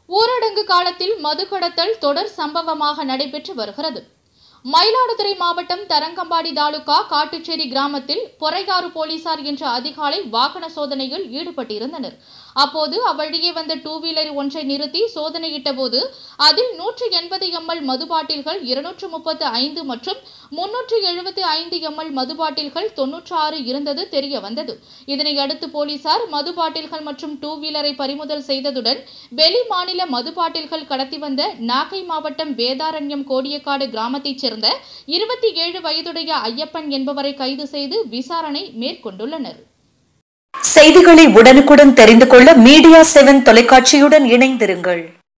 ஊரடங்கு காலத்தில் மது கடத்தல் தொடர் சம்பவமாக நடைபெற்று வருகிறது மயிலாடுதுறை மாவட்டம் தரங்கம்பாடி தாலுகா காட்டுச்சேரி கிராமத்தில் பொறையாறு போலீசார் இன்று அதிகாலை வாகன சோதனையில் ஈடுபட்டிருந்தனர் அப்போது அவ்வழியே வந்த டூ வீலர் ஒன்றை நிறுத்தி சோதனையிட்ட போது அதில் நூற்று எண்பது எம்எல் மது பாட்டில்கள் இருநூற்று முப்பத்து ஐந்து மற்றும் முன்னூற்று எழுபத்தி ஐந்து எம்எல் மது பாட்டில்கள் தொன்னூற்று ஆறு இருந்தது தெரிய வந்தது இதனை அடுத்து போலீசார் மது பாட்டில்கள் மற்றும் டூ வீலரை பறிமுதல் செய்ததுடன் வெளி மாநில மது பாட்டில்கள் கடத்தி வந்த நாகை மாவட்டம் வேதாரண்யம் கோடியக்காடு கிராமத்தைச் சேர்ந்த இருபத்தி ஏழு வயதுடைய ஐயப்பன் என்பவரை கைது செய்து விசாரணை மேற்கொண்டுள்ளனர் செய்திகளை உடனுக்குடன் தெரிந்து கொள்ள மீடியா செவன் தொலைக்காட்சியுடன் இணைந்திருங்கள்